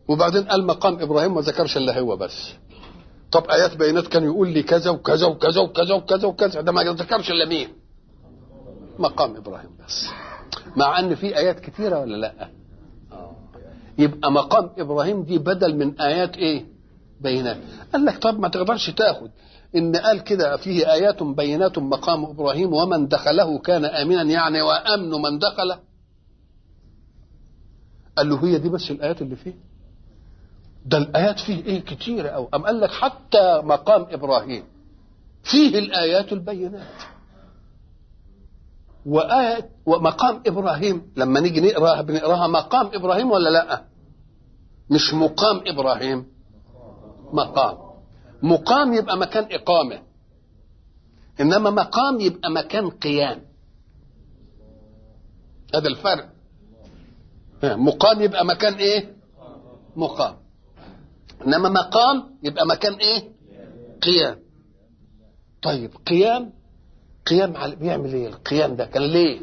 وبعدين قال مقام ابراهيم ما ذكرش الا هو بس طب ايات بينات كان يقول لي كذا وكذا وكذا وكذا وكذا وكذا ده ما ذكرش الا مين مقام ابراهيم بس مع ان في ايات كثيره ولا لا يبقى مقام ابراهيم دي بدل من ايات ايه بينات قال لك طب ما تقدرش تاخد ان قال كده فيه ايات بينات مقام ابراهيم ومن دخله كان امنا يعني وامن من دخله قال له هي دي بس الايات اللي فيه ده الايات فيه ايه كتيره او ام قال لك حتى مقام ابراهيم فيه الايات البينات وآية ومقام إبراهيم لما نيجي نقراها بنقراها مقام إبراهيم ولا لا؟ مش مقام إبراهيم مقام مقام يبقى مكان إقامة إنما مقام يبقى مكان قيام هذا الفرق مقام يبقى مكان إيه؟ مقام إنما مقام يبقى مكان إيه؟ قيام طيب قيام قيام على بيعمل ايه القيام ده كان ليه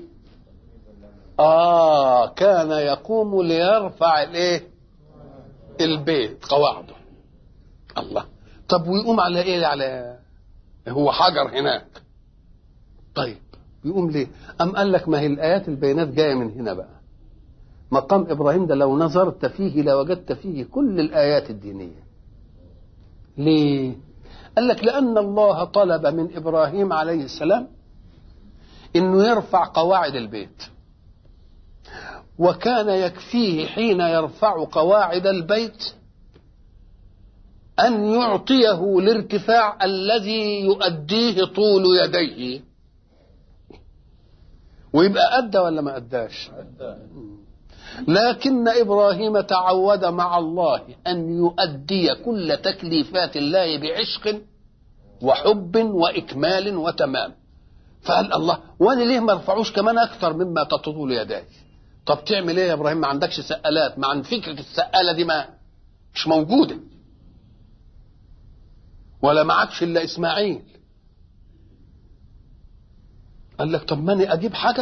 اه كان يقوم ليرفع الايه البيت قواعده الله طب ويقوم على ايه على هو حجر هناك طيب يقوم ليه ام قال لك ما هي الايات البينات جايه من هنا بقى مقام ابراهيم ده لو نظرت فيه لوجدت فيه كل الايات الدينيه ليه قال لك لأن الله طلب من إبراهيم عليه السلام إنه يرفع قواعد البيت وكان يكفيه حين يرفع قواعد البيت أن يعطيه الارتفاع الذي يؤديه طول يديه ويبقى أدى ولا ما أداش لكن إبراهيم تعود مع الله أن يؤدي كل تكليفات الله بعشق وحب وإكمال وتمام فقال الله وانا ليه ما ارفعوش كمان اكثر مما تطول يداي طب تعمل ايه يا ابراهيم ما عندكش سقالات ما عند فكره السقاله دي ما مش موجوده ولا معكش الا اسماعيل قال لك طب ماني اجيب حجر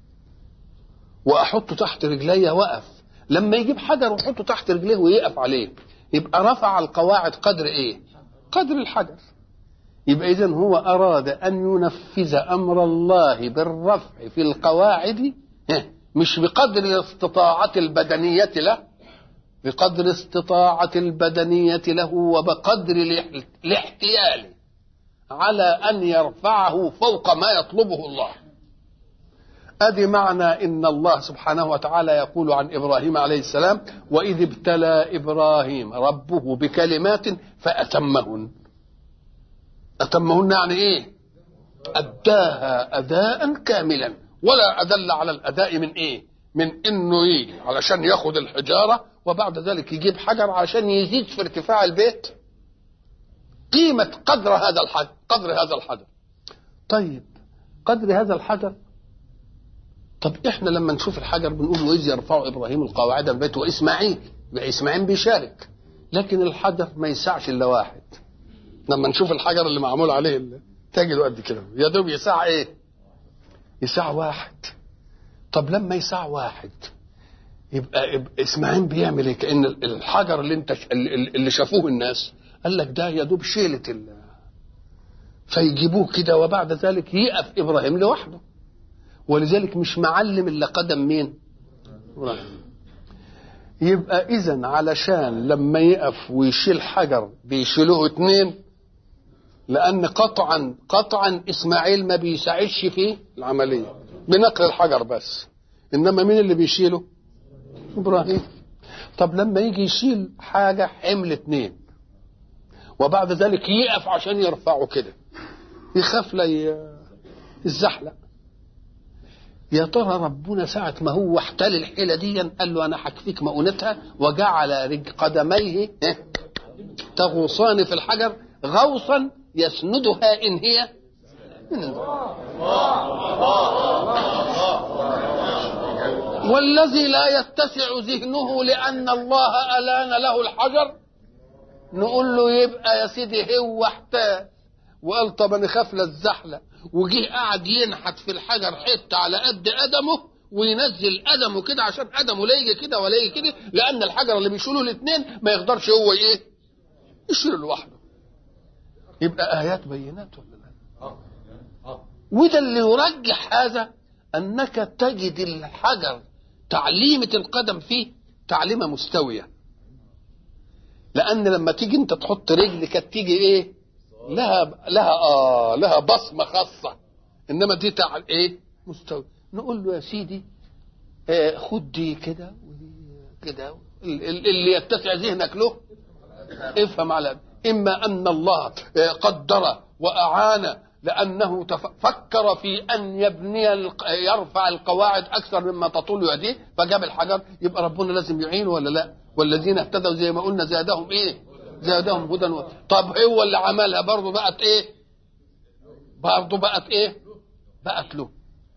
واحطه تحت رجلي واقف لما يجيب حجر ويحطه تحت رجليه ويقف عليه يبقى رفع القواعد قدر ايه قدر الحجر يبقى اذا هو اراد ان ينفذ امر الله بالرفع في القواعد مش بقدر الاستطاعة البدنية له بقدر استطاعة البدنية له وبقدر الاحتيال على أن يرفعه فوق ما يطلبه الله ادي معنى ان الله سبحانه وتعالى يقول عن ابراهيم عليه السلام واذ ابتلى ابراهيم ربه بكلمات فاتمهن اتمهن يعني ايه اداها اداء كاملا ولا ادل على الاداء من ايه من انه يجي علشان ياخد الحجاره وبعد ذلك يجيب حجر عشان يزيد في ارتفاع البيت قيمه قدر هذا الحجر قدر هذا الحجر طيب قدر هذا الحجر طب احنا لما نشوف الحجر بنقول واذ يرفع ابراهيم القواعد من البيت واسماعيل اسماعيل بيشارك لكن الحجر ما يسعش الا واحد لما نشوف الحجر اللي معمول عليه اللي تجده قد كده يا دوب يسع ايه يسع واحد طب لما يسع واحد يبقى, يبقى اسماعيل بيعمل ايه كان الحجر اللي انت اللي شافوه الناس قال لك ده يا دوب شيله ال فيجيبوه كده وبعد ذلك يقف ابراهيم لوحده ولذلك مش معلم الا قدم مين ابراهيم يبقى اذا علشان لما يقف ويشيل حجر بيشيلوه اتنين لان قطعا قطعا اسماعيل ما بيساعدش في العمليه بنقل الحجر بس انما مين اللي بيشيله ابراهيم طب لما يجي يشيل حاجه حمل اتنين وبعد ذلك يقف عشان يرفعه كده يخاف لا يزحلق يا ترى ربنا ساعة ما هو احتل الحيلة دي قال له أنا حكفيك مؤونتها وجعل رج قدميه تغوصان في الحجر غوصا يسندها إن هي من والذي لا يتسع ذهنه لأن الله ألان له الحجر نقول له يبقى يا سيدي هو احتاج وقال طب انا خاف لا الزحلق وجه قعد ينحت في الحجر حته على قد قدمه وينزل قدمه كده عشان قدمه لا يجي كده ولا يجي كده لان الحجر اللي بيشيله الاثنين ما يقدرش هو ايه يشيله لوحده يبقى ايات بينات ولا لا وده اللي يرجح هذا انك تجد الحجر تعليمة القدم فيه تعليمة مستوية لان لما تيجي انت تحط رجل كانت تيجي ايه لها لها اه لها بصمه خاصه انما دي تاع ايه مستوي نقول له يا سيدي آه خد دي كده ودي كده اللي يتسع ذهنك له افهم على اما ان الله قدر واعان لانه فكر في ان يبني يرفع القواعد اكثر مما تطول يديه فجاب الحجر يبقى ربنا لازم يعينه ولا لا والذين اهتدوا زي ما قلنا زادهم ايه زادهم هدى و... طب هو اللي عملها برضه بقت ايه برضه بقت ايه بقت له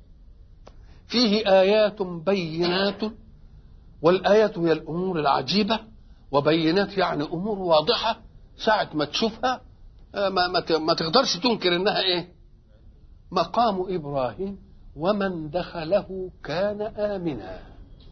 فيه ايات بينات والايات هي الامور العجيبه وبينات يعني امور واضحه ساعه ما تشوفها ما, ما, ما تقدرش تنكر انها ايه مقام ابراهيم ومن دخله كان امنا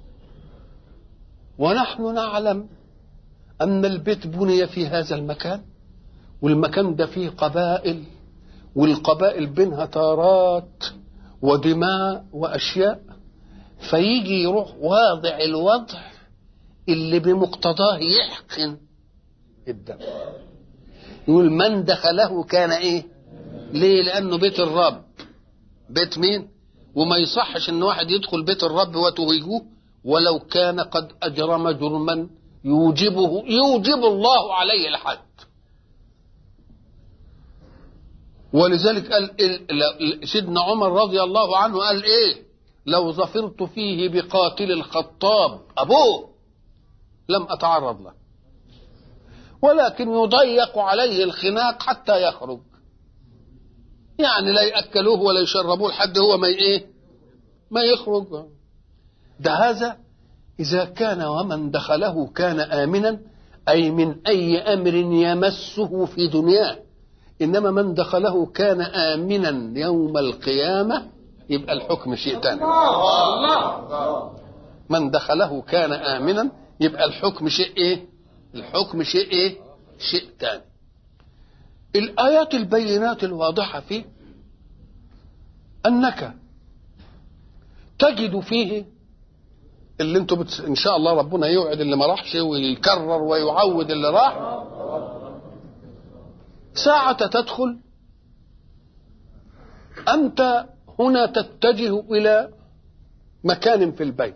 ونحن نعلم أن البيت بني في هذا المكان والمكان ده فيه قبائل والقبائل بينها تارات ودماء وأشياء فيجي يروح واضع الوضع اللي بمقتضاه يحقن الدم يقول من دخله كان ايه ليه لانه بيت الرب بيت مين وما يصحش ان واحد يدخل بيت الرب وتهيجوه ولو كان قد اجرم جرما يوجبه يوجب الله عليه الحد ولذلك قال سيدنا عمر رضي الله عنه قال ايه لو ظفرت فيه بقاتل الخطاب ابوه لم اتعرض له ولكن يضيق عليه الخناق حتى يخرج يعني لا ياكلوه ولا يشربوه لحد هو ما ايه ما يخرج ده هذا إذا كان ومن دخله كان آمنا أي من أي أمر يمسه في دنياه إنما من دخله كان آمنا يوم القيامة يبقى الحكم شيء ثاني من دخله كان آمنا يبقى الحكم شيء إيه الحكم شيء إيه شيء ثاني الآيات البينات الواضحة فيه أنك تجد فيه اللي انتم بت... ان شاء الله ربنا يوعد اللي ما راحش ويكرر ويعود اللي راح ساعة تدخل أنت هنا تتجه إلى مكان في البيت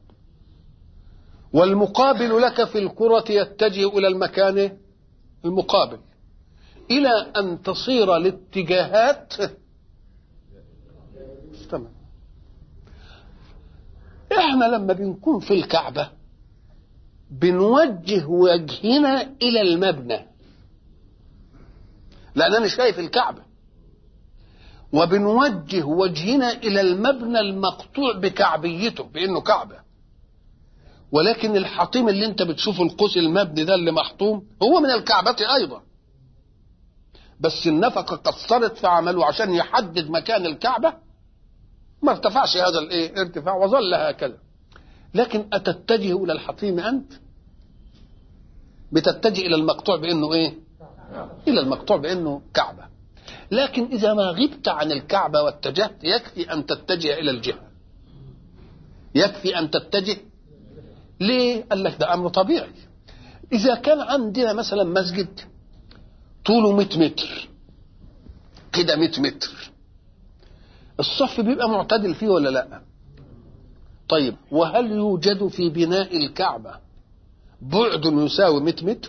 والمقابل لك في الكرة يتجه إلى المكان المقابل إلى أن تصير الاتجاهات استمع احنا لما بنكون في الكعبة بنوجه وجهنا إلى المبنى لأن أنا شايف الكعبة وبنوجه وجهنا إلى المبنى المقطوع بكعبيته بأنه كعبة ولكن الحطيم اللي انت بتشوفه القوس المبني ده اللي محطوم هو من الكعبة أيضا بس النفقة قصرت في عمله عشان يحدد مكان الكعبة ما ارتفعش هذا الايه ارتفاع وظل هكذا لكن اتتجه الى الحطيم انت بتتجه الى المقطوع بانه ايه الى المقطوع بانه كعبه لكن اذا ما غبت عن الكعبه واتجهت يكفي ان تتجه الى الجهه يكفي ان تتجه ليه قال لك ده امر طبيعي اذا كان عندنا مثلا مسجد طوله 100 متر كده 100 متر الصف بيبقى معتدل فيه ولا لا طيب وهل يوجد في بناء الكعبة بعد يساوي 100 متر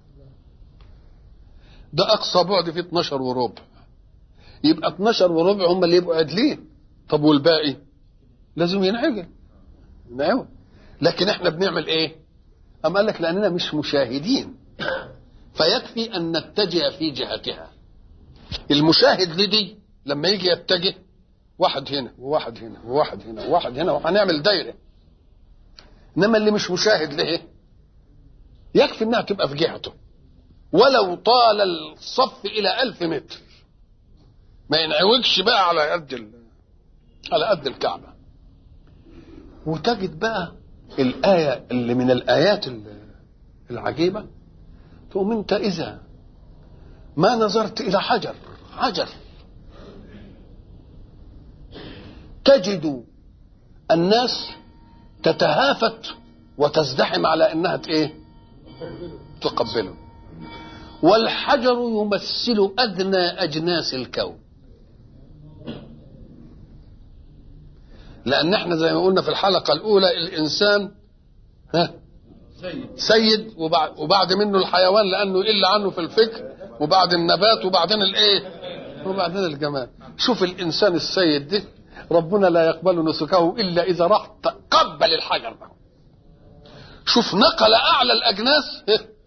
ده أقصى بعد فيه 12 وربع يبقى 12 وربع هم اللي يبقوا عدلين طب والباقي لازم ينعجل ينعجل لكن احنا بنعمل ايه أم قال لك لأننا مش مشاهدين فيكفي أن نتجه في جهتها المشاهد لدي لما يجي يتجه واحد هنا وواحد هنا وواحد هنا وواحد هنا وهنعمل دايرة إنما اللي مش مشاهد له يكفي إنها تبقى في جهته ولو طال الصف إلى ألف متر ما ينعوجش بقى على قد ال... على قد الكعبة وتجد بقى الآية اللي من الآيات العجيبة تقوم أنت إذا ما نظرت إلى حجر حجر تجد الناس تتهافت وتزدحم على انها ايه تقبله والحجر يمثل ادنى اجناس الكون لان احنا زي ما قلنا في الحلقه الاولى الانسان ها سيد وبعد, وبعد منه الحيوان لانه يقل عنه في الفكر وبعد النبات وبعدين الايه وبعدين الجمال شوف الانسان السيد ده ربنا لا يقبل نسكه الا اذا راح قبل الحجر ده شوف نقل اعلى الاجناس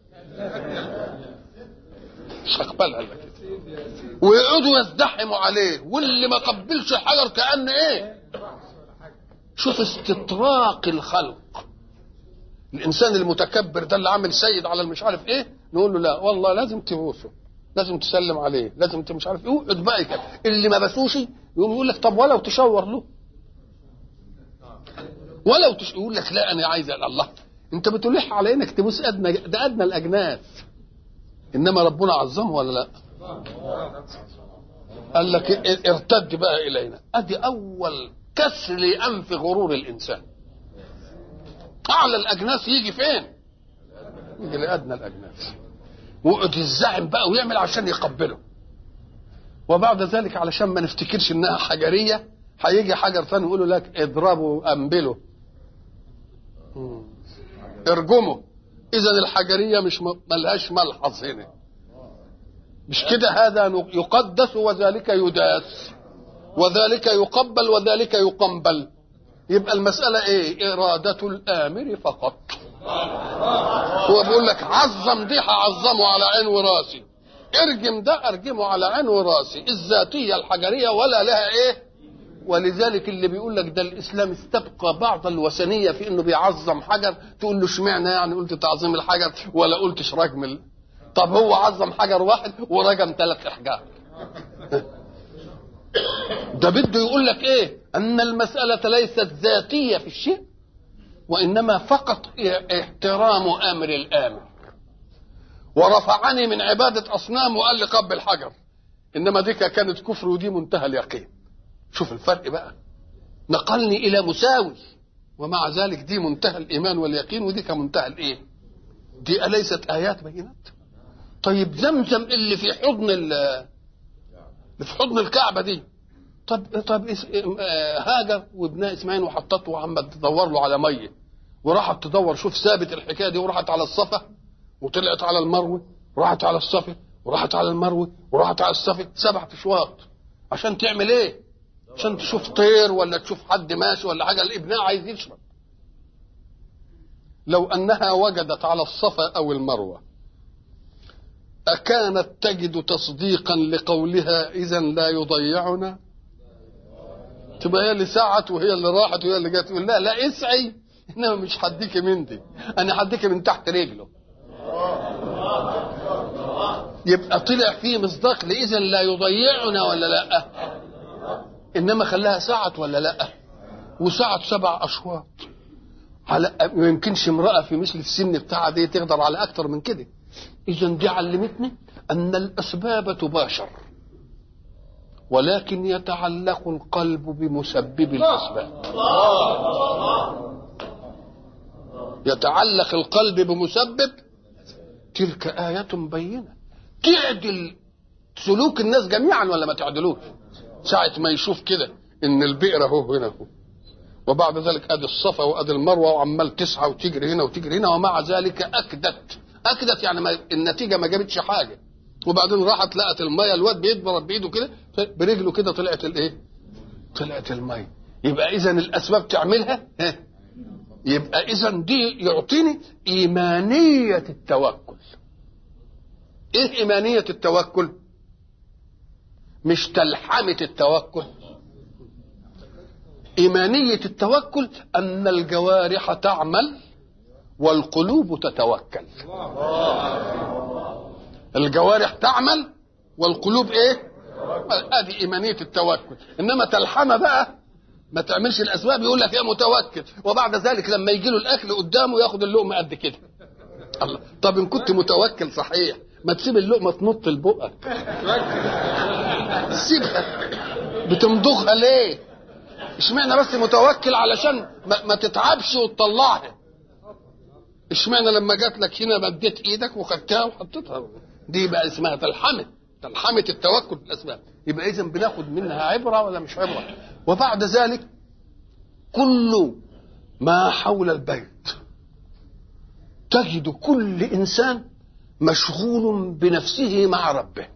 مش هقبلها الا كده ويقعدوا يزدحموا عليه واللي ما قبلش الحجر كان ايه شوف استطراق الخلق الانسان المتكبر ده اللي عامل سيد على المش عارف ايه نقول له لا والله لازم تبوسه لازم تسلم عليه لازم انت مش عارف ايه اقعد بقى كده اللي ما بسوش يقوم يقول لك طب ولو تشاور له ولو تش... يقول لك لا انا عايز الله انت بتلح على انك تبوس ادنى ده ادنى الاجناس انما ربنا عظمه ولا لا قال لك ارتد بقى الينا ادي اول كسر لانف غرور الانسان اعلى الاجناس يجي فين يجي لادنى الاجناس ويقعد يزعم بقى ويعمل عشان يقبله وبعد ذلك علشان ما نفتكرش انها حجريه هيجي حجر ثاني يقول لك اضربه انبله ارجمه اذا الحجريه مش ملهاش ملحظ هنا مش كده هذا يقدس وذلك يداس وذلك يقبل وذلك يقنبل يبقى المسألة ايه إرادة الآمر فقط هو بيقول لك عظم دي هعظمه على عين وراسي ارجم ده ارجمه على عين وراسي الذاتية الحجرية ولا لها ايه ولذلك اللي بيقول لك ده الاسلام استبقى بعض الوثنيه في انه بيعظم حجر تقول له اشمعنى يعني قلت تعظيم الحجر ولا قلتش رجم ال... طب هو عظم حجر واحد ورجم ثلاث احجار ده بده يقول لك ايه ان المساله ليست ذاتيه في الشيء وانما فقط احترام امر الامر ورفعني من عباده اصنام وقال لي قبل حجر انما دي كانت كفر ودي منتهى اليقين شوف الفرق بقى نقلني الى مساوي ومع ذلك دي منتهى الايمان واليقين ودي كمنتهى الايه دي اليست ايات بينات طيب زمزم اللي في حضن اللي في حضن الكعبه دي طب طب هاجر وابنها اسماعيل وحطته وعمال تدور له على ميه وراحت تدور شوف ثابت الحكايه دي وراحت على الصفا وطلعت على المروه وراحت على الصفا وراحت على المروه وراحت على الصفا سبع اشواط عشان تعمل ايه؟ عشان تشوف طير ولا تشوف حد ماشي ولا حاجه الابناء عايز يشرب لو انها وجدت على الصفا او المروه اكانت تجد تصديقا لقولها اذا لا يضيعنا تبقى هي اللي سعت وهي اللي راحت وهي اللي جت تقول لا لا اسعي انما مش هديك من دي انا هديك من تحت رجله يبقى طلع فيه مصداق لاذا لا يضيعنا ولا لا انما خلاها ساعت ولا لا وساعت سبع اشواط على ما يمكنش امراه في مثل السن بتاعها دي تقدر على اكتر من كده اذا دي علمتني ان الاسباب تباشر ولكن يتعلق القلب بمسبب الاسباب يتعلق القلب بمسبب تلك آية بينة تعدل سلوك الناس جميعا ولا ما تعدلوش ساعة ما يشوف كده ان البئر اهو هنا اهو وبعد ذلك ادي الصفا وادي المروه وعمال تسعى وتجري هنا وتجري هنا ومع ذلك اكدت اكدت يعني ما النتيجه ما جابتش حاجه وبعدين راحت لقت الميه الواد بيضرب بايده كده برجله كده طلعت الايه؟ طلعت الميه يبقى اذا الاسباب تعملها ها يبقى اذا دي يعطيني ايمانيه التوكل ايه ايمانيه التوكل؟ مش تلحمه التوكل إيمانية التوكل أن الجوارح تعمل والقلوب تتوكل الجوارح تعمل والقلوب ايه ادي ايمانيه التوكل انما تلحمه بقى ما تعملش الاسباب يقول لك يا متوكل وبعد ذلك لما يجي له الاكل قدامه ياخد اللقمه قد كده الله طب ان كنت متوكل صحيح ما تسيب اللقمه تنط لبقك سيبها بتمضغها ليه اشمعنى بس متوكل علشان ما, ما تتعبش وتطلعها اشمعنى لما جات لك هنا مديت ايدك وخدتها وحطيتها دي بقى اسمها تلحمه تلحمه التوكل بالاسباب يبقى اذا بناخد منها عبره ولا مش عبره وبعد ذلك كل ما حول البيت تجد كل انسان مشغول بنفسه مع ربه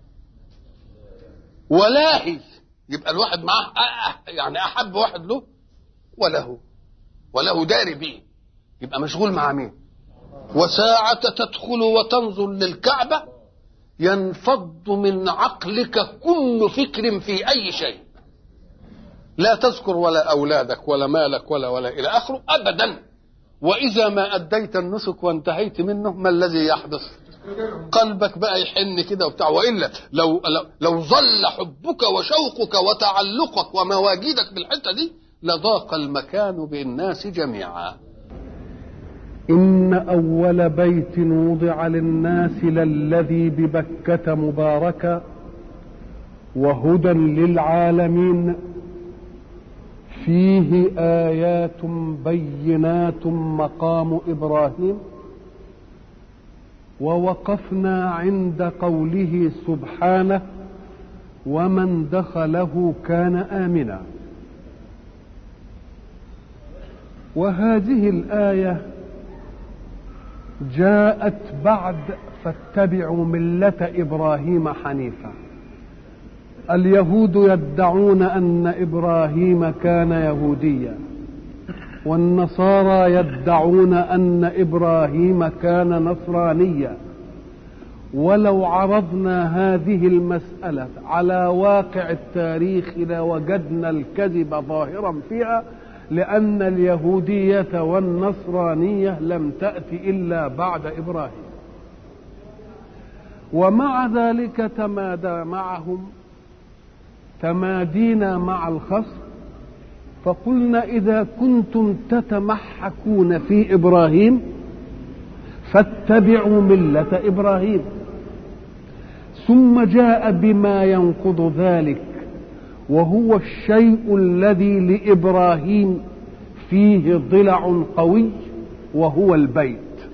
ولاهي يبقى الواحد معاه يعني احب واحد له وله وله داري به يبقى مشغول مع مين وساعة تدخل وتنظر للكعبة ينفض من عقلك كل فكر في أي شيء لا تذكر ولا أولادك ولا مالك ولا ولا إلى آخره أبدا وإذا ما أديت النسك وانتهيت منه ما الذي يحدث قلبك بقى يحن كده وبتاع والا لو لو, لو ظل حبك وشوقك وتعلقك ومواجدك بالحته دي لضاق المكان بالناس جميعا إن أول بيت وضع للناس للذي ببكة مباركا وهدى للعالمين فيه آيات بينات مقام إبراهيم ووقفنا عند قوله سبحانه ومن دخله كان آمنا وهذه الآية جاءت بعد فاتبعوا ملة إبراهيم حنيفا اليهود يدعون أن إبراهيم كان يهوديا والنصارى يدعون أن إبراهيم كان نصرانيا ولو عرضنا هذه المسألة على واقع التاريخ لوجدنا الكذب ظاهرا فيها لأن اليهودية والنصرانية لم تأت إلا بعد إبراهيم ومع ذلك تمادى معهم تمادينا مع الخصم فقلنا إذا كنتم تتمحكون في إبراهيم فاتبعوا ملة إبراهيم ثم جاء بما ينقض ذلك وهو الشيء الذي لابراهيم فيه ضلع قوي وهو البيت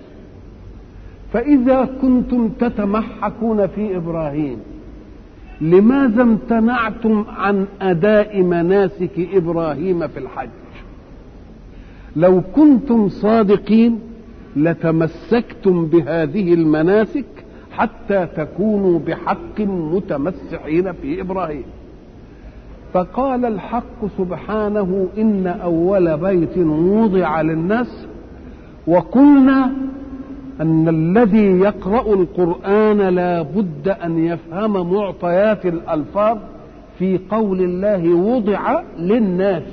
فاذا كنتم تتمحكون في ابراهيم لماذا امتنعتم عن اداء مناسك ابراهيم في الحج لو كنتم صادقين لتمسكتم بهذه المناسك حتى تكونوا بحق متمسحين في ابراهيم فقال الحق سبحانه ان اول بيت وضع للناس وقلنا ان الذي يقرا القران لا بد ان يفهم معطيات الالفاظ في قول الله وضع للناس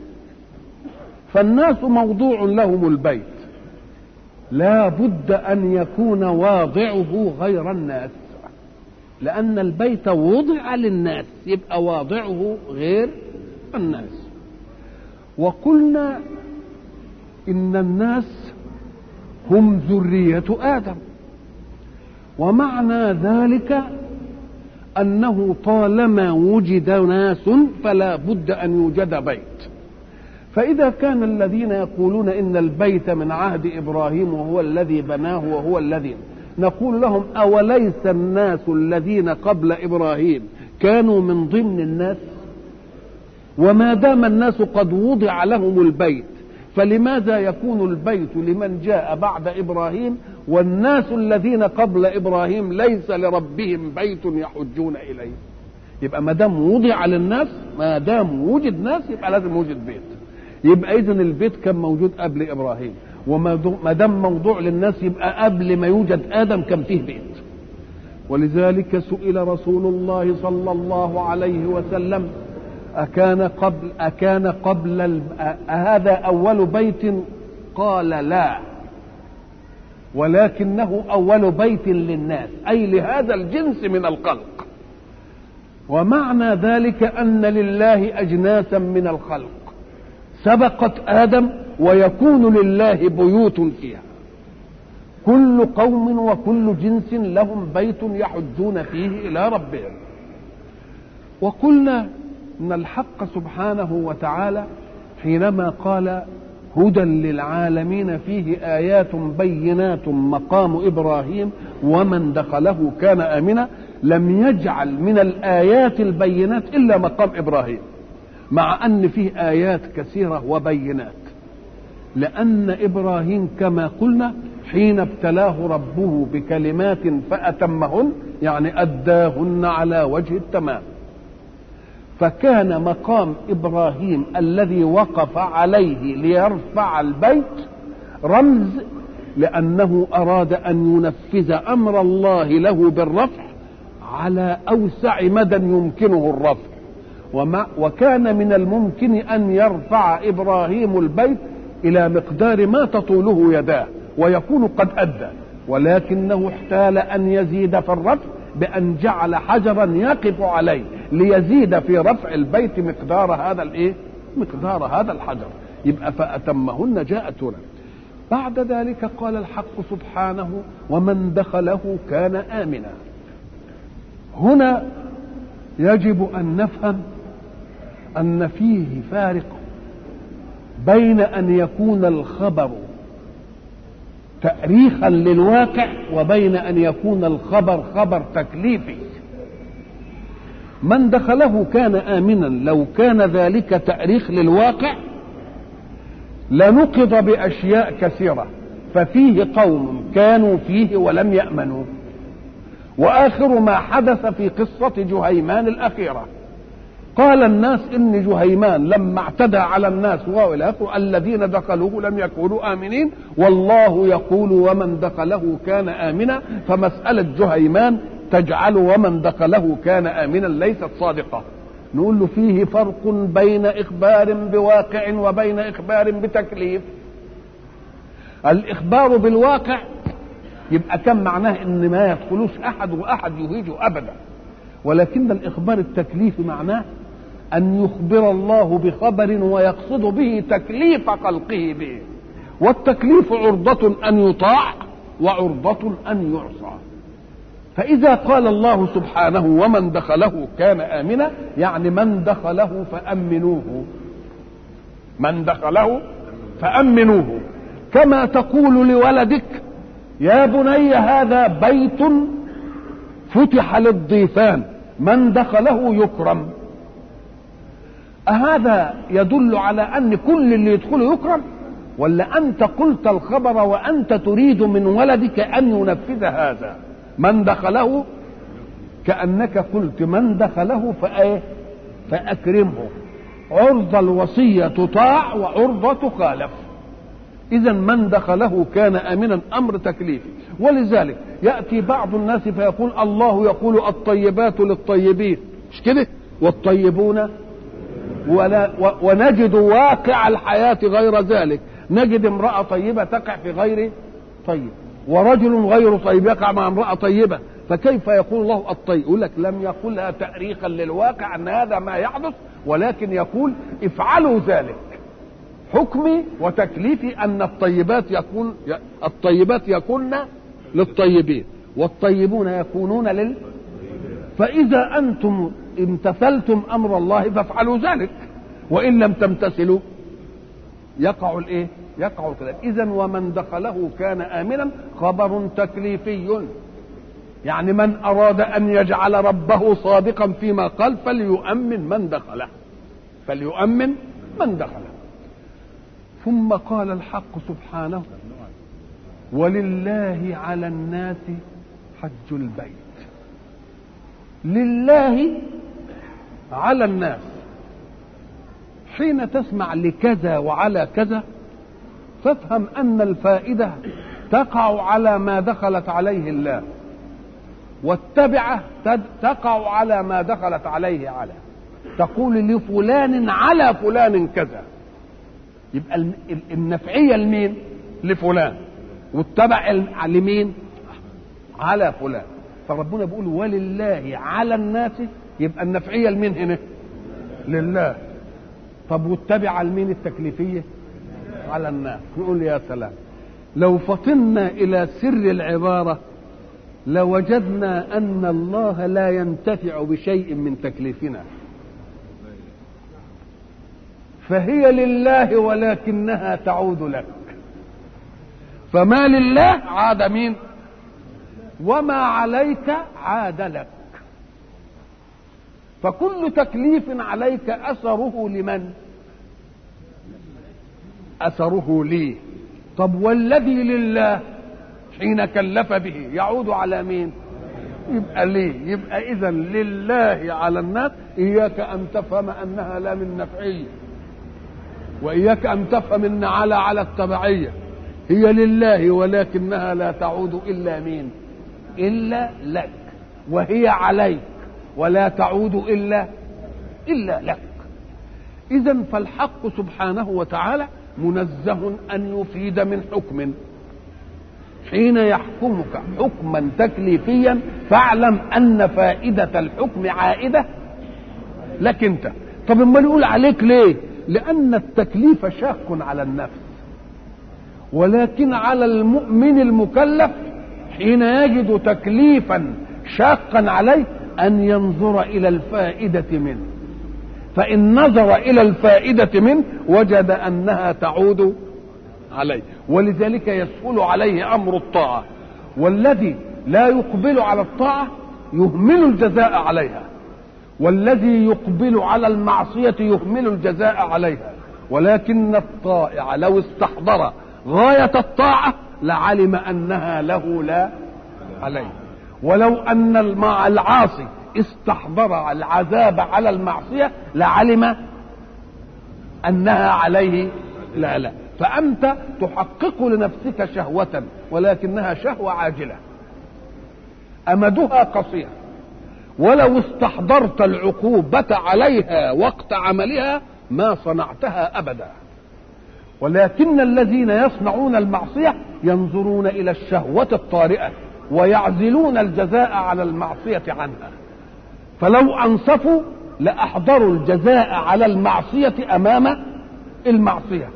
فالناس موضوع لهم البيت لا بد ان يكون واضعه غير الناس لأن البيت وضع للناس يبقى واضعه غير الناس وقلنا إن الناس هم ذرية آدم ومعنى ذلك أنه طالما وجد ناس فلا بد أن يوجد بيت فإذا كان الذين يقولون إن البيت من عهد إبراهيم وهو الذي بناه وهو الذي نقول لهم أوليس الناس الذين قبل إبراهيم كانوا من ضمن الناس وما دام الناس قد وضع لهم البيت فلماذا يكون البيت لمن جاء بعد إبراهيم والناس الذين قبل إبراهيم ليس لربهم بيت يحجون إليه يبقى ما دام وضع للناس ما دام وجد ناس يبقى لازم وجد بيت يبقى إذن البيت كان موجود قبل إبراهيم وما دام موضوع للناس يبقى قبل ما يوجد ادم كان فيه بيت ولذلك سئل رسول الله صلى الله عليه وسلم أكان قبل أكان قبل هذا أول بيت قال لا ولكنه أول بيت للناس أي لهذا الجنس من الخلق ومعنى ذلك أن لله أجناسا من الخلق سبقت آدم ويكون لله بيوت فيها كل قوم وكل جنس لهم بيت يحجون فيه إلى ربهم وقلنا ان الحق سبحانه وتعالى حينما قال هدى للعالمين فيه ايات بينات مقام ابراهيم ومن دخله كان امنا لم يجعل من الايات البينات الا مقام ابراهيم مع ان فيه ايات كثيره وبينات لان ابراهيم كما قلنا حين ابتلاه ربه بكلمات فاتمهن يعني اداهن على وجه التمام فكان مقام ابراهيم الذي وقف عليه ليرفع البيت رمز لانه اراد ان ينفذ امر الله له بالرفع على اوسع مدى يمكنه الرفع وما وكان من الممكن ان يرفع ابراهيم البيت الى مقدار ما تطوله يداه ويكون قد ادى ولكنه احتال ان يزيد في الرفع بان جعل حجرا يقف عليه ليزيد في رفع البيت مقدار هذا الايه مقدار هذا الحجر يبقى فاتمهن جاءت هنا بعد ذلك قال الحق سبحانه ومن دخله كان امنا هنا يجب ان نفهم ان فيه فارق بين ان يكون الخبر تاريخا للواقع وبين ان يكون الخبر خبر تكليفي من دخله كان امنا لو كان ذلك تاريخ للواقع لنقض باشياء كثيره ففيه قوم كانوا فيه ولم يامنوا واخر ما حدث في قصه جهيمان الاخيره قال الناس ان جهيمان لما اعتدى على الناس والى اخره الذين دخلوه لم يكونوا امنين والله يقول ومن دخله كان امنا فمساله جهيمان تجعل ومن دخله كان امنا ليست صادقه نقول له فيه فرق بين اخبار بواقع وبين اخبار بتكليف الاخبار بالواقع يبقى كم معناه ان ما يدخلوش احد واحد يهيجه ابدا ولكن الاخبار التكليفي معناه ان يخبر الله بخبر ويقصد به تكليف خلقه به والتكليف عرضة ان يطاع وعرضة ان يعصى فإذا قال الله سبحانه ومن دخله كان آمنا يعني من دخله فأمنوه من دخله فأمنوه كما تقول لولدك يا بني هذا بيت فتح للضيفان من دخله يكرم أهذا يدل على أن كل اللي يدخله يكرم ولا أنت قلت الخبر وأنت تريد من ولدك أن ينفذ هذا من دخله كأنك قلت من دخله فأيه فأكرمه عرض الوصية تطاع وعرضة تخالف إذا من دخله كان آمنا أمر تكليفي ولذلك يأتي بعض الناس فيقول الله يقول الطيبات للطيبين مش كده والطيبون ولا ونجد واقع الحياة غير ذلك نجد امرأة طيبة تقع في غير طيب ورجل غير طيب يقع مع امرأة طيبة فكيف يقول الله الطيب يقول لك لم يقلها تأريخا للواقع أن هذا ما يحدث ولكن يقول افعلوا ذلك حكمي وتكليفي أن الطيبات يكون الطيبات يكون للطيبين والطيبون يكونون لل فإذا أنتم امتثلتم أمر الله فافعلوا ذلك وإن لم تمتثلوا يقع الإيه؟ يقع الكلام إذا ومن دخله كان آمنا خبر تكليفي يعني من أراد أن يجعل ربه صادقا فيما قال فليؤمن من دخله فليؤمن من دخله ثم قال الحق سبحانه ولله على الناس حج البيت لله على الناس حين تسمع لكذا وعلى كذا فافهم ان الفائده تقع على ما دخلت عليه الله والتبعه تقع على ما دخلت عليه على تقول لفلان على فلان كذا يبقى النفعيه لمين لفلان والتبع لمين على فلان فربنا بيقول ولله على الناس يبقى النفعيه لمين هنا لله طب والتبع المين التكليفيه على الناس نقول يا سلام لو فطنا الى سر العباره لوجدنا ان الله لا ينتفع بشيء من تكليفنا فهي لله ولكنها تعود لك فما لله عاد مين وما عليك عاد لك فكل تكليف عليك اثره لمن اثره لي طب والذي لله حين كلف به يعود على مين يبقى ليه يبقى اذا لله على الناس اياك ان تفهم انها لا من نفعيه واياك ان تفهم ان على على التبعيه هي لله ولكنها لا تعود الا مين الا لك وهي عليك ولا تعود الا الا لك اذا فالحق سبحانه وتعالى منزه ان يفيد من حكم حين يحكمك حكما تكليفيا فاعلم ان فائده الحكم عائده لك انت طب اما نقول عليك ليه لان التكليف شاق على النفس ولكن على المؤمن المكلف حين يجد تكليفا شاقا عليه ان ينظر الى الفائده منه فان نظر الى الفائده منه وجد انها تعود عليه ولذلك يسهل عليه امر الطاعه والذي لا يقبل على الطاعه يهمل الجزاء عليها والذي يقبل على المعصيه يهمل الجزاء عليها ولكن الطائع لو استحضر غايه الطاعه لعلم انها له لا عليه ولو ان العاصي استحضر العذاب على المعصيه لعلم انها عليه لا لا فأنت تحقق لنفسك شهوة ولكنها شهوة عاجلة أمدها قصير ولو استحضرت العقوبة عليها وقت عملها ما صنعتها أبدا ولكن الذين يصنعون المعصية ينظرون إلى الشهوة الطارئة ويعزلون الجزاء على المعصية عنها فلو أنصفوا لأحضروا الجزاء على المعصية أمام المعصية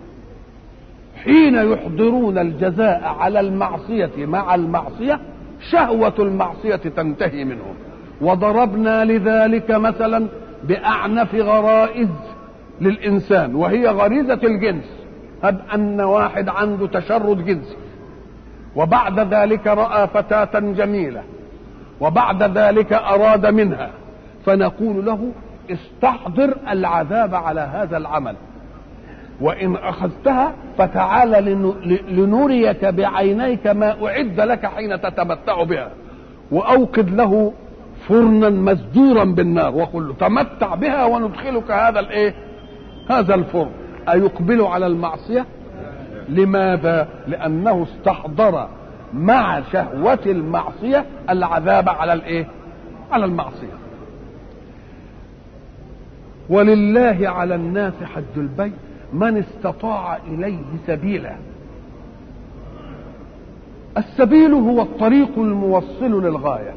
حين يحضرون الجزاء على المعصية مع المعصية شهوة المعصية تنتهي منهم وضربنا لذلك مثلا بأعنف غرائز للإنسان وهي غريزة الجنس هب أن واحد عنده تشرد جنسي وبعد ذلك رأى فتاة جميلة وبعد ذلك أراد منها فنقول له استحضر العذاب على هذا العمل وإن أخذتها فتعال لنريك بعينيك ما أعد لك حين تتمتع بها وأوقد له فرنا مسدورا بالنار وقل له تمتع بها وندخلك هذا الايه هذا الفرن أيقبل على المعصية لماذا لأنه استحضر مع شهوة المعصية العذاب على الايه على المعصية ولله على الناس حج البيت من استطاع اليه سبيلا السبيل هو الطريق الموصل للغايه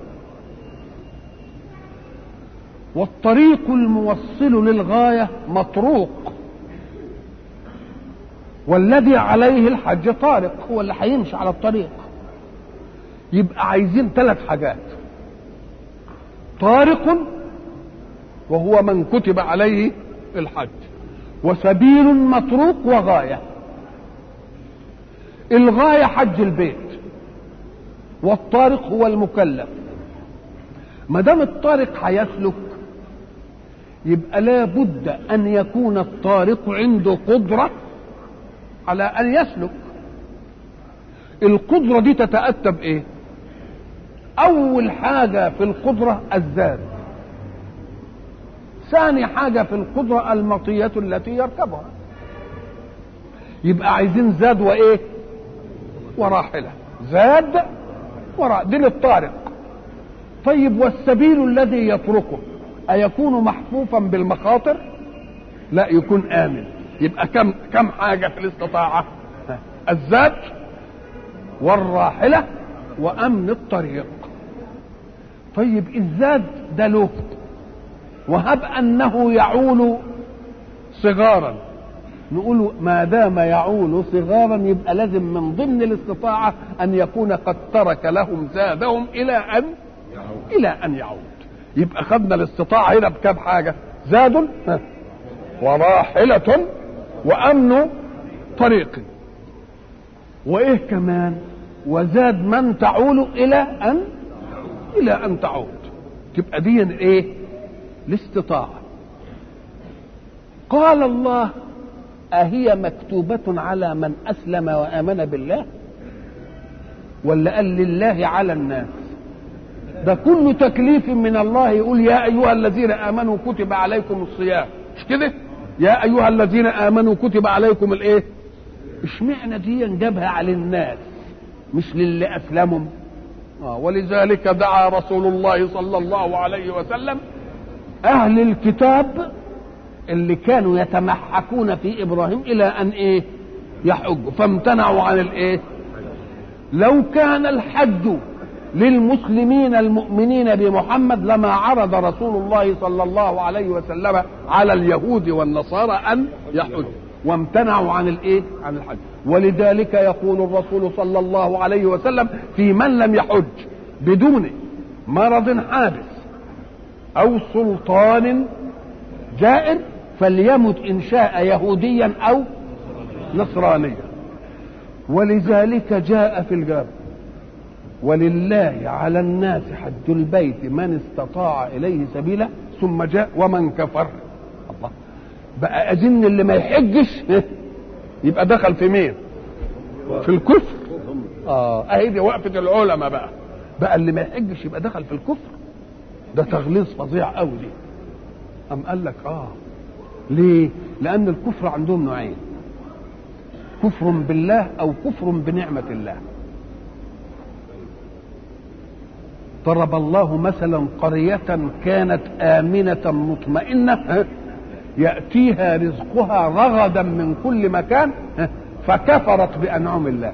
والطريق الموصل للغايه مطروق والذي عليه الحج طارق هو اللي هيمشي على الطريق يبقى عايزين ثلاث حاجات طارق وهو من كتب عليه الحج وسبيل مطروق وغاية الغاية حج البيت والطارق هو المكلف ما دام الطارق هيسلك يبقى لا بد ان يكون الطارق عنده قدرة على ان يسلك القدرة دي تتأتى بايه اول حاجة في القدرة الزاد ثاني حاجة في القدرة المطية التي يركبها يبقى عايزين زاد وإيه وراحلة زاد وراء دي للطارق طيب والسبيل الذي يتركه أيكون محفوفا بالمخاطر لا يكون آمن يبقى كم كم حاجة في الاستطاعة الزاد والراحلة وأمن الطريق طيب الزاد ده له وهب انه يعول صغارا نقول ما دام يعول صغارا يبقى لازم من ضمن الاستطاعة أن يكون قد ترك لهم زادهم إلى أن إلى أن يعود يبقى خدنا الاستطاعة هنا بكم حاجة زاد وراحلة وأمن طريق وإيه كمان وزاد من تعول إلى أن إلى أن تعود تبقى دي إيه الاستطاعة قال الله أهي مكتوبة على من أسلم وآمن بالله ولا قال لله على الناس ده كل تكليف من الله يقول يا أيها الذين آمنوا كتب عليكم الصيام مش كده يا أيها الذين آمنوا كتب عليكم الإيه اشمعنى دي جابها على الناس مش للي أسلمهم آه ولذلك دعا رسول الله صلى الله عليه وسلم أهل الكتاب اللي كانوا يتمحكون في ابراهيم الى ان ايه يحجوا فامتنعوا عن الايه لو كان الحج للمسلمين المؤمنين بمحمد لما عرض رسول الله صلى الله عليه وسلم على اليهود والنصارى ان يحجوا وامتنعوا عن الايه عن الحج ولذلك يقول الرسول صلى الله عليه وسلم في من لم يحج بدون مرض حادث او سلطان جائر فليمت ان شاء يهوديا او نصرانيا ولذلك جاء في الجاب ولله على الناس حج البيت من استطاع اليه سبيلا ثم جاء ومن كفر الله بقى اذن اللي ما يحجش يبقى دخل في مين في الكفر اه اهي دي وقفه العلماء بقى بقى اللي ما يحجش يبقى دخل في الكفر ده تغليظ فظيع قوي دي أم قال لك آه ليه؟ لأن الكفر عندهم نوعين كفر بالله أو كفر بنعمة الله ضرب الله مثلا قرية كانت آمنة مطمئنة يأتيها رزقها رغدا من كل مكان فكفرت بأنعم الله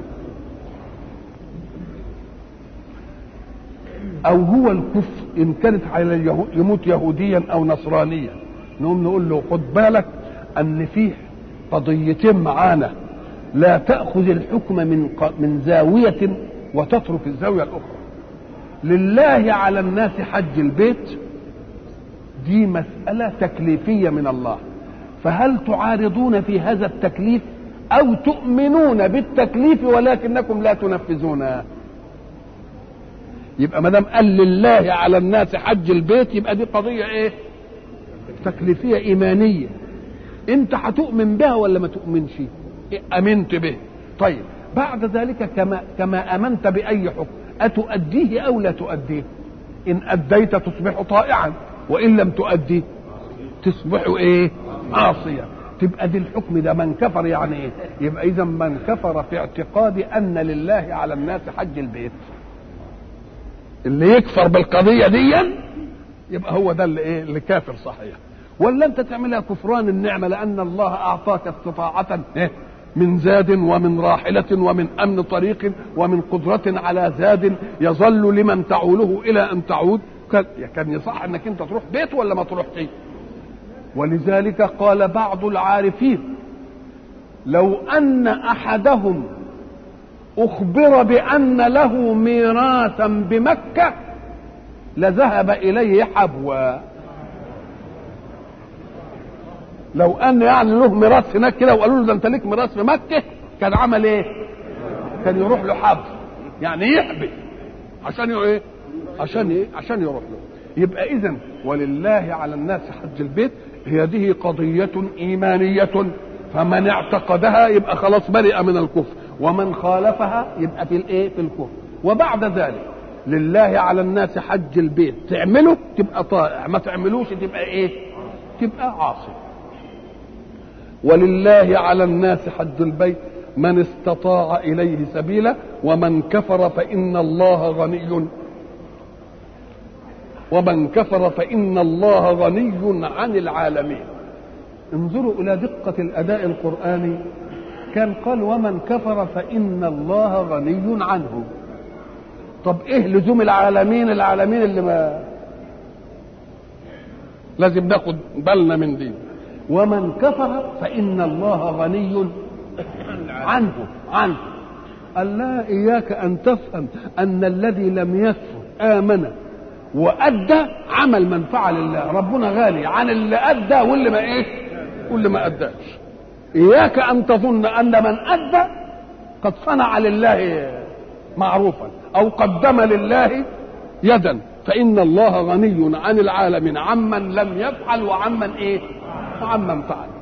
او هو الكفر ان كانت على اليهود يموت يهوديا او نصرانيا نقوم نقول له خد بالك ان فيه قضيتين معانا لا تاخذ الحكم من من زاويه وتترك الزاويه الاخرى لله على الناس حج البيت دي مساله تكليفيه من الله فهل تعارضون في هذا التكليف او تؤمنون بالتكليف ولكنكم لا تنفذونه يبقى ما دام قال لله على الناس حج البيت يبقى دي قضيه ايه؟ تكليفيه ايمانيه انت هتؤمن بها ولا ما تؤمنش؟ إيه امنت به طيب بعد ذلك كما كما امنت باي حكم اتؤديه او لا تؤديه؟ ان اديت تصبح طائعا وان لم تؤدي تصبح ايه؟ عاصيا تبقى دي الحكم ده من كفر يعني ايه؟ يبقى اذا من كفر في اعتقاد ان لله على الناس حج البيت اللي يكفر بالقضيه دي يبقى هو ده اللي ايه اللي كافر صحيح ولا انت تعملها كفران النعمه لان الله اعطاك استطاعه إيه؟ من زاد ومن راحلة ومن أمن طريق ومن قدرة على زاد يظل لمن تعوله إلى أن تعود كان يصح أنك أنت تروح بيت ولا ما تروح فيه ولذلك قال بعض العارفين لو أن أحدهم أخبر بأن له ميراثا بمكة لذهب إليه حبوا لو أن يعني له ميراث هناك كده وقالوا له ده أنت ليك ميراث في مكة كان عمل إيه؟ كان يروح له حب يعني يحبي عشان إيه؟ عشان إيه؟ عشان يروح له يبقى إذا ولله على الناس حج البيت هذه قضية إيمانية فمن اعتقدها يبقى خلاص برئ من الكفر ومن خالفها يبقى في الايه في الكفر وبعد ذلك لله على الناس حج البيت تعمله تبقى طائع ما تعملوش تبقى ايه تبقى عاصي ولله على الناس حج البيت من استطاع اليه سبيلا ومن كفر فان الله غني ومن كفر فان الله غني عن العالمين انظروا الى دقه الاداء القراني كان قال ومن كفر فإن الله غني عنه طب ايه لزوم العالمين العالمين اللي ما لازم ناخد بالنا من دي ومن كفر فإن الله غني عنه عنه قال لا إياك أن تفهم أن الذي لم يكفر آمن وأدى عمل منفعة لله ربنا غالي عن اللي أدى واللي ما إيه واللي ما أداش إياك أن تظن أن من أدى قد صنع لله معروفا أو قدم لله يدا فإن الله غني عن العالمين عمن لم يفعل وعمن إيه وعمن فعل